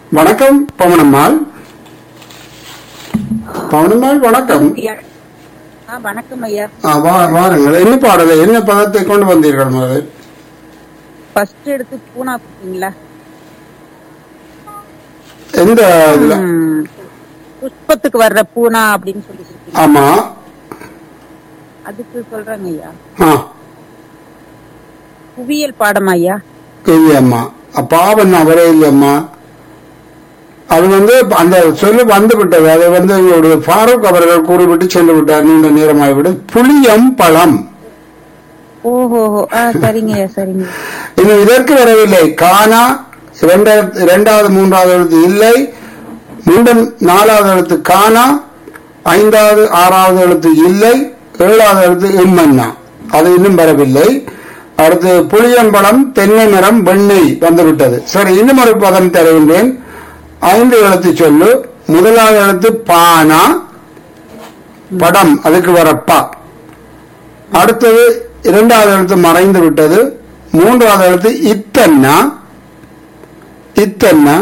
வணக்கம் பவனம்மாள் பவனம்மாள் வணக்கம் ஐயா. ஆ வணக்கம் ஐயா ஆ, வா- வாருங்கள் என்ன பாடலை என்ன பதத்தை கொண்டு வந்தீர்கள் முதல் ஃபர்ஸ்ட் எடுத்து பூனா கொடுத்தீங்களா எந்த இதுல ம், புஷ்பத்துக்கு வர்ற பூனா அப்படின்னு சொல்லி கொடுத்தீங்க ஆமா அதுக்கு சொல்றேங்க ஐயா ஆ புவியியல் பாடம் ஐயா இல்லையம்மா பாவம் அவரே இல்லையம்மா அது வந்து அந்த சொல்லு வந்து விட்டது அதை வந்து எங்களுடைய ஃபாரூக் அவர்கள் கூறிவிட்டு சென்று விட்டார் நீண்ட நேரமாகிவிடு புளியம் பழம் ஓஹோ ஆ சரிங்க ஐயா சரிங்க இன்னும் இதற்கு வரவில்லை கானா இரண்டாவது இரண்டாவது மூன்றாவது எழுத்து இல்லை மீண்டும் நாலாவது எழுத்து கானா ஐந்தாவது ஆறாவது எழுத்து இல்லை ஏழாவது எழுத்து எம்மன்னா அது இன்னும் வரவில்லை அடுத்து புளியம்பழம் தென்னை மரம் வெண்ணெய் வந்துவிட்டது சரி இன்னும் ஒரு பதம் தருகின்றேன் ஐந்து எழுத்து சொல்லு முதலாவது எழுத்து பானா படம் அதுக்கு வர பா அடுத்தது இரண்டாவது எழுத்து மறைந்து விட்டது மூன்றாவது எழுத்து இத்தன்னா இத்தன்னா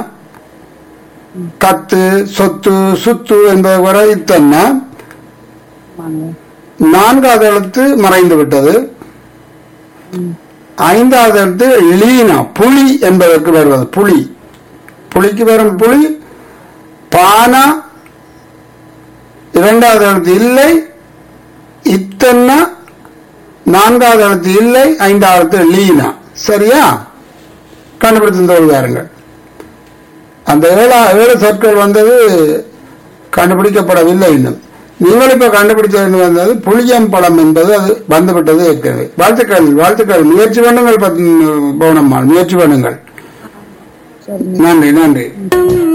கத்து சொத்து சுத்து என்பது வர இத்தன்னா ஆமாங்க நான்காவது எழுத்து மறைந்து விட்டது ஐந்தாவது எழுத்து லீனா புலி என்பதற்கு வருவது புலி புலிக்கு வரும் புலி பானா இரண்டாவது எழுத்து இல்லை இத்தன்னா நான்காவது எழுத்து இல்லை ஐந்தாவது எழுத்து லீனா சரியா கண்டுபிடித்து தோல்வாருங்கள் அந்த ஏழா ஏழு சொற்கள் வந்தது கண்டுபிடிக்கப்படவில்லை இன்னும் நீங்கள் இப்ப கண்டுபிடிச்சது வந்தது புளியம் பழம் என்பது அது வந்துவிட்டது ஏற்கனவே வாழ்த்துக்கள் வாழ்த்துக்கள் முயற்சி பண்ணுங்கள் பத்- பவுனம்மாள் முயற்சி பண்ணுங்கள் சரிங்க நன்றி நன்றி